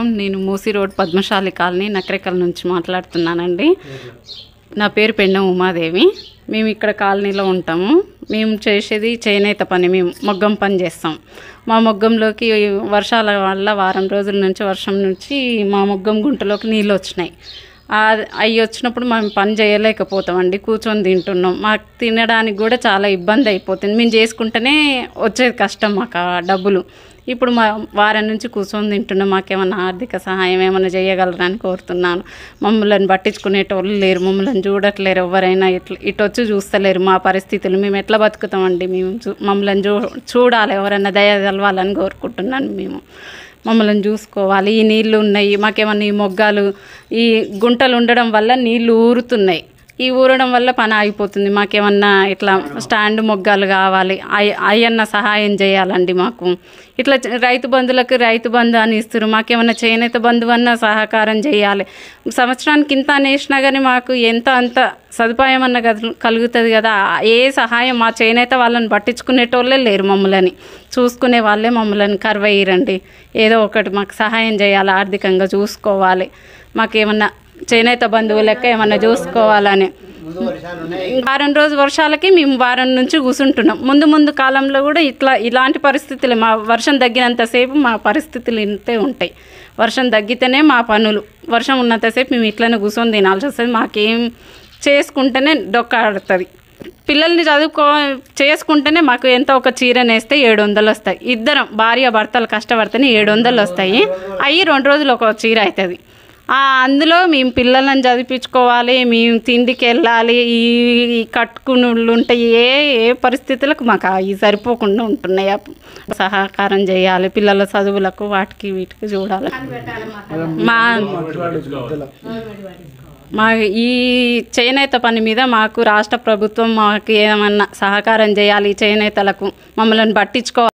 నేను Musi road Padmashali colony Nakrekal నుంచి మాట్లాడుతున్నానండి నా పేరు పెండం ఉమాదేవి మేము ఇక్కడ కాలనీలో ఉంటాము మేము చేసేది చేనేత పని మేము మొగ్గం పని చేస్తాం మా మొగ్గంలోకి వర్షాల వల్ల వారం రోజుల నుంచి వర్షం నుంచి మా మొగ్గం గుంటలోకి నీళ్ళు వచ్చినాయి ఆ- అవి వచ్చినప్పుడు మనం పని చేయలేకపోతామండి కూర్చొని తింటున్నాం మాకు తినడానికి కూడా చాలా ఇబ్బంది అయిపోతుంది మేము చేసుకుంటేనే వచ్చేది కష్టం మాకు ఆ డబ్బులు ఇప్పుడు మా వారం నుంచి కూర్చొని తింటున్నాం మాకేమన్నా ఆర్థిక సహాయం ఏమైనా చేయగలరని కోరుతున్నాను మమ్మల్ని పట్టించుకునేటోళ్ళు లేరు మమ్మల్ని చూడట్లేరు ఎవరైనా ఇట్లా ఇటు వచ్చి చూస్తలేరు మా పరిస్థితులు మేము ఎట్లా బతుకుతామండి మేము చూ మమ్మల్ని చూ చూడాలి ఎవరైనా దయ తెలవాలని కోరుకుంటున్నాను మేము మమ్మల్ని చూసుకోవాలి ఈ నీళ్లు ఉన్నాయి మాకేమన్నా ఈ మొగ్గాలు ఈ గుంటలు ఉండడం వల్ల నీళ్లు ఊరుతున్నాయి ఈ ఊరడం వల్ల పని ఆగిపోతుంది మాకేమన్నా ఇట్లా స్టాండ్ మొగ్గాలు కావాలి అయ- అయ్యన్న సహాయం చేయాలండి మాకు ఇట్లా చ- రైతు బంధులకు రైతు బంధు అని ఇస్తారు మాకేమన్నా చేనేత బంధువు అన్న సహకారం చేయాలి సంవత్సరానికి ఇంత అని వేసినా కానీ మాకు ఎంత అంత సదుపాయం అన్న కలు- కలుగుతుంది కదా ఏ సహాయం మా చేనేత వాళ్ళని పట్టించుకునేటోళ్ళే లేరు మమ్మల్ని చూసుకునే వాళ్ళే మమ్మల్ని కరువయ్యారండి ఏదో ఒకటి మాకు సహాయం చేయాలి ఆర్థికంగా చూసుకోవాలి మాకేమన్నా చేనేత బంధువు లెక్క ఏమన్నా చూసుకోవాలని వారం రోజు వర్షాలకి మేము వారం నుంచి కూర్చుంటున్నాం ముందు ముందు కాలంలో కూడా ఇట్లా ఇలాంటి పరిస్థితులు మా వర్షం తగ్గినంతసేపు మా పరిస్థితులు ఇంతే ఉంటాయి వర్షం తగ్గితేనే మా పనులు వర్షం ఉన్నంతసేపు మేము ఇట్లనే కూర్చొని తినాల్సి వస్తుంది మాకేం చేసుకుంటేనే డొక్క ఆడుతుంది పిల్లల్ని చదువుకో చేసుకుంటేనే మాకు ఎంత ఒక చీర నేస్తే ఏడు వందలు వస్తాయి ఇద్దరం భార్య భర్తలు కష్టపడితేనే ఏడు వందలు వస్తాయి అవి రెండు రోజులు ఒక చీర అవుతుంది ఆ, అందులో మేము పిల్లలను చదివించుకోవాలి మేము తిండికి వెళ్ళాలి ఈ ఈ కట్టుకునుళ్ళు ఉంటాయి ఏ ఏ పరిస్థితులకు మాకు అవి సరిపోకుండా ఉంటున్నాయి అప్- సహకారం చేయాలి పిల్లల చదువులకు వాటికి వీటికి చూడాలి మా మా ఈ చేనేత పని మీద మాకు రాష్ట్ర ప్రభుత్వం మాకు ఏమన్నా సహకారం చేయాలి ఈ చేనేతలకు మమ్మల్ని పట్టించుకోవాలి